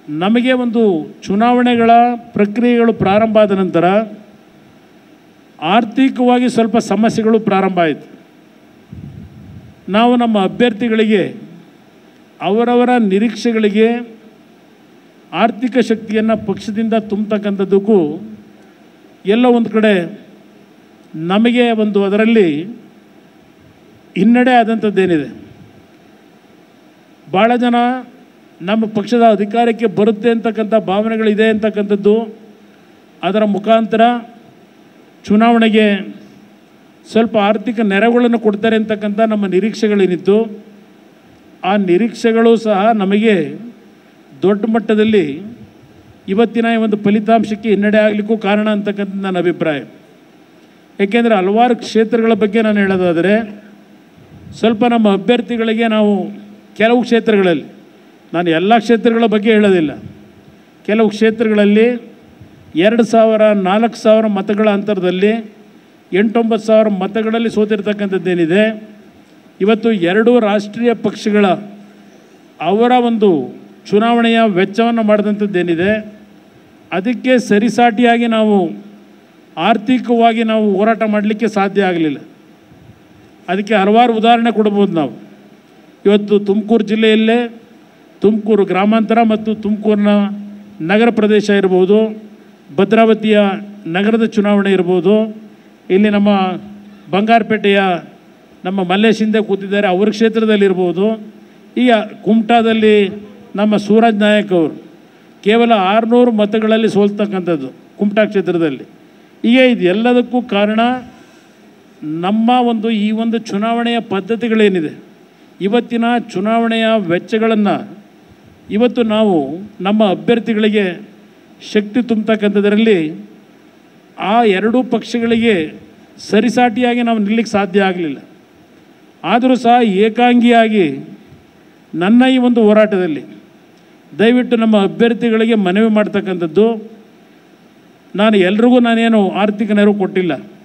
ನಮಗೆ ಒಂದು ಚುನಾವಣೆಗಳ ಪ್ರಕ್ರಿಯೆಗಳು ಪ್ರಾರಂಭ ಆದ ನಂತರ ಆರ್ಥಿಕವಾಗಿ ಸ್ವಲ್ಪ ಸಮಸ್ಯೆಗಳು ಪ್ರಾರಂಭ ಆಯಿತು ನಾವು ನಮ್ಮ ಅಭ್ಯರ್ಥಿಗಳಿಗೆ ಅವರವರ ನಿರೀಕ್ಷೆಗಳಿಗೆ ಆರ್ಥಿಕ ಶಕ್ತಿಯನ್ನು ಪಕ್ಷದಿಂದ ತುಂಬತಕ್ಕಂಥದ್ದಕ್ಕೂ ಎಲ್ಲ ಒಂದು ಕಡೆ ನಮಗೆ ಒಂದು ಅದರಲ್ಲಿ ಹಿನ್ನಡೆ ಆದಂಥದ್ದೇನಿದೆ ಭಾಳ ಜನ ನಮ್ಮ ಪಕ್ಷದ ಅಧಿಕಾರಕ್ಕೆ ಬರುತ್ತೆ ಅಂತಕ್ಕಂಥ ಭಾವನೆಗಳಿದೆ ಅಂತಕ್ಕಂಥದ್ದು ಅದರ ಮುಖಾಂತರ ಚುನಾವಣೆಗೆ ಸ್ವಲ್ಪ ಆರ್ಥಿಕ ನೆರವುಗಳನ್ನು ಕೊಡ್ತಾರೆ ಅಂತಕ್ಕಂಥ ನಮ್ಮ ನಿರೀಕ್ಷೆಗಳೇನಿತ್ತು ಆ ನಿರೀಕ್ಷೆಗಳು ಸಹ ನಮಗೆ ದೊಡ್ಡ ಮಟ್ಟದಲ್ಲಿ ಇವತ್ತಿನ ಈ ಒಂದು ಫಲಿತಾಂಶಕ್ಕೆ ಹಿನ್ನಡೆ ಆಗಲಿಕ್ಕೂ ಕಾರಣ ಅಂತಕ್ಕಂಥ ನನ್ನ ಅಭಿಪ್ರಾಯ ಏಕೆಂದರೆ ಹಲವಾರು ಕ್ಷೇತ್ರಗಳ ಬಗ್ಗೆ ನಾನು ಹೇಳೋದಾದರೆ ಸ್ವಲ್ಪ ನಮ್ಮ ಅಭ್ಯರ್ಥಿಗಳಿಗೆ ನಾವು ಕೆಲವು ಕ್ಷೇತ್ರಗಳಲ್ಲಿ ನಾನು ಎಲ್ಲ ಕ್ಷೇತ್ರಗಳ ಬಗ್ಗೆ ಹೇಳೋದಿಲ್ಲ ಕೆಲವು ಕ್ಷೇತ್ರಗಳಲ್ಲಿ ಎರಡು ಸಾವಿರ ನಾಲ್ಕು ಸಾವಿರ ಮತಗಳ ಅಂತರದಲ್ಲಿ ಎಂಟೊಂಬತ್ತು ಸಾವಿರ ಮತಗಳಲ್ಲಿ ಸೋತಿರ್ತಕ್ಕಂಥದ್ದೇನಿದೆ ಇವತ್ತು ಎರಡೂ ರಾಷ್ಟ್ರೀಯ ಪಕ್ಷಗಳ ಅವರ ಒಂದು ಚುನಾವಣೆಯ ವೆಚ್ಚವನ್ನು ಮಾಡಿದಂಥದ್ದೇನಿದೆ ಅದಕ್ಕೆ ಸರಿಸಾಟಿಯಾಗಿ ನಾವು ಆರ್ಥಿಕವಾಗಿ ನಾವು ಹೋರಾಟ ಮಾಡಲಿಕ್ಕೆ ಸಾಧ್ಯ ಆಗಲಿಲ್ಲ ಅದಕ್ಕೆ ಹಲವಾರು ಉದಾಹರಣೆ ಕೊಡ್ಬೋದು ನಾವು ಇವತ್ತು ತುಮಕೂರು ಜಿಲ್ಲೆಯಲ್ಲೇ ತುಮಕೂರು ಗ್ರಾಮಾಂತರ ಮತ್ತು ತುಮಕೂರಿನ ನಗರ ಪ್ರದೇಶ ಇರ್ಬೋದು ಭದ್ರಾವತಿಯ ನಗರದ ಚುನಾವಣೆ ಇರ್ಬೋದು ಇಲ್ಲಿ ನಮ್ಮ ಬಂಗಾರಪೇಟೆಯ ನಮ್ಮ ಮಲ್ಲೇಶ್ ಹಿಂದೆ ಕೂತಿದ್ದಾರೆ ಅವ್ರ ಕ್ಷೇತ್ರದಲ್ಲಿರ್ಬೋದು ಈಗ ಕುಮಟಾದಲ್ಲಿ ನಮ್ಮ ಸೂರಜ್ ನಾಯಕ್ ಅವರು ಕೇವಲ ಆರುನೂರು ಮತಗಳಲ್ಲಿ ಸೋಲ್ತಕ್ಕಂಥದ್ದು ಕುಮಟಾ ಕ್ಷೇತ್ರದಲ್ಲಿ ಈಗ ಇದು ಎಲ್ಲದಕ್ಕೂ ಕಾರಣ ನಮ್ಮ ಒಂದು ಈ ಒಂದು ಚುನಾವಣೆಯ ಪದ್ಧತಿಗಳೇನಿದೆ ಇವತ್ತಿನ ಚುನಾವಣೆಯ ವೆಚ್ಚಗಳನ್ನು ಇವತ್ತು ನಾವು ನಮ್ಮ ಅಭ್ಯರ್ಥಿಗಳಿಗೆ ಶಕ್ತಿ ತುಂಬತಕ್ಕಂಥದ್ರಲ್ಲಿ ಆ ಎರಡೂ ಪಕ್ಷಗಳಿಗೆ ಸರಿಸಾಟಿಯಾಗಿ ನಾವು ನಿಲ್ಲಕ್ಕೆ ಸಾಧ್ಯ ಆಗಲಿಲ್ಲ ಆದರೂ ಸಹ ಏಕಾಂಗಿಯಾಗಿ ನನ್ನ ಈ ಒಂದು ಹೋರಾಟದಲ್ಲಿ ದಯವಿಟ್ಟು ನಮ್ಮ ಅಭ್ಯರ್ಥಿಗಳಿಗೆ ಮನವಿ ಮಾಡ್ತಕ್ಕಂಥದ್ದು ನಾನು ಎಲ್ರಿಗೂ ನಾನೇನು ಆರ್ಥಿಕ ನೆರವು ಕೊಟ್ಟಿಲ್ಲ